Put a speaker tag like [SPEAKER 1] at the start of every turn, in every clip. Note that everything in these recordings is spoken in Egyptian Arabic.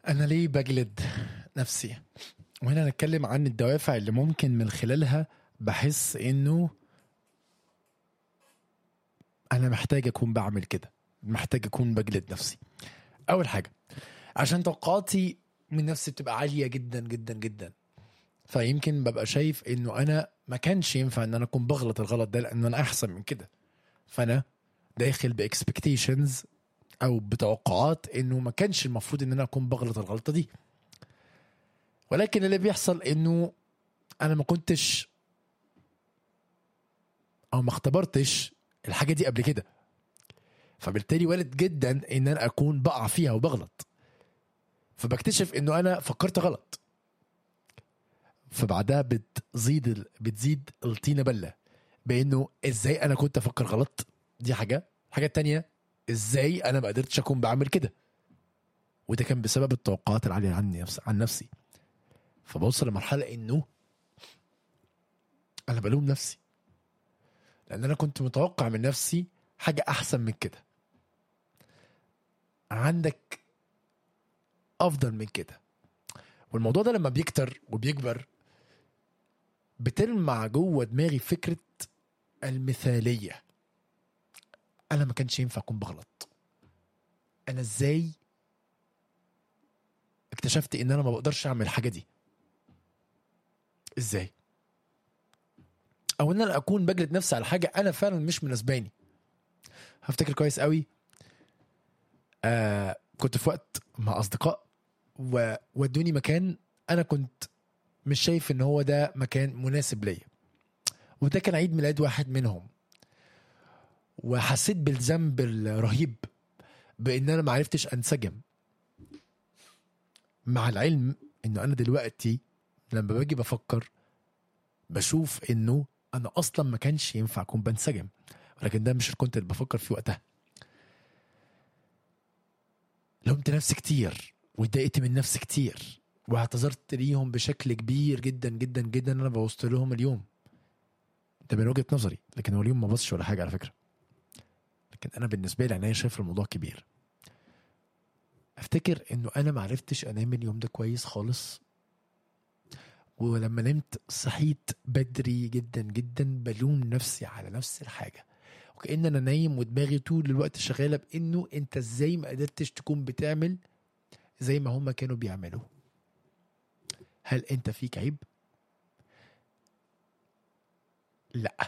[SPEAKER 1] أنا ليه بجلد نفسي؟ وهنا نتكلم عن الدوافع اللي ممكن من خلالها بحس إنه أنا محتاج أكون بعمل كده محتاج أكون بجلد نفسي أول حاجة عشان توقعاتي من نفسي بتبقى عالية جدا جدا جدا فيمكن ببقى شايف إنه أنا ما كانش ينفع إن أنا أكون بغلط الغلط ده لأنه أنا أحسن من كده فأنا داخل بإكسبكتيشنز او بتوقعات انه ما كانش المفروض ان انا اكون بغلط الغلطه دي ولكن اللي بيحصل انه انا ما كنتش او ما اختبرتش الحاجه دي قبل كده فبالتالي وارد جدا ان انا اكون بقع فيها وبغلط فبكتشف انه انا فكرت غلط فبعدها بتزيد ال- بتزيد الطينه بله بانه ازاي انا كنت افكر غلط دي حاجه الحاجه التانيه ازاي انا ما قدرتش اكون بعمل كده وده كان بسبب التوقعات العاليه عني نفس عن نفسي فبوصل لمرحله انه انا بلوم نفسي لان انا كنت متوقع من نفسي حاجه احسن من كده عندك افضل من كده والموضوع ده لما بيكتر وبيكبر بتلمع جوه دماغي فكره المثاليه انا ما كانش ينفع اكون بغلط انا ازاي اكتشفت ان انا ما بقدرش اعمل الحاجه دي ازاي او ان انا اكون بجلد نفسي على حاجه انا فعلا مش مناسباني هفتكر كويس قوي آه كنت في وقت مع اصدقاء وودوني مكان انا كنت مش شايف ان هو ده مكان مناسب ليا وده كان عيد ميلاد واحد منهم وحسيت بالذنب الرهيب بان انا ما عرفتش انسجم مع العلم انه انا دلوقتي لما باجي بفكر بشوف انه انا اصلا ما كانش ينفع اكون بنسجم ولكن ده مش كنت اللي بفكر فيه وقتها لومت نفسي كتير واتضايقت من نفسي كتير واعتذرت ليهم بشكل كبير جدا جدا جدا انا بوظت لهم اليوم ده من وجهه نظري لكن هو اليوم ما بصش ولا حاجه على فكره لكن انا بالنسبه لي انا شايف الموضوع كبير افتكر انه انا ما عرفتش انام اليوم ده كويس خالص ولما نمت صحيت بدري جدا جدا بلوم نفسي على نفس الحاجه وكأن انا نايم ودماغي طول الوقت شغاله بانه انت ازاي ما قدرتش تكون بتعمل زي ما هم كانوا بيعملوا هل انت فيك عيب لا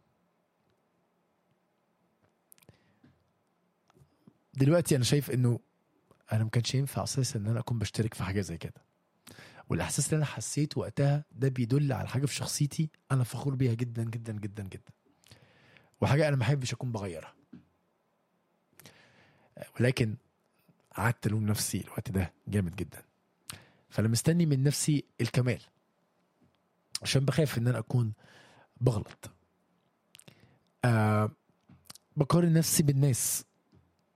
[SPEAKER 1] دلوقتي انا شايف انه انا ما كانش ينفع اساسا ان انا اكون بشترك في حاجه زي كده والاحساس اللي انا حسيته وقتها ده بيدل على حاجه في شخصيتي انا فخور بيها جدا جدا جدا جدا وحاجه انا ما احبش اكون بغيرها ولكن قعدت الوم نفسي الوقت ده جامد جدا فانا مستني من نفسي الكمال عشان بخاف ان انا اكون بغلط آه بقارن نفسي بالناس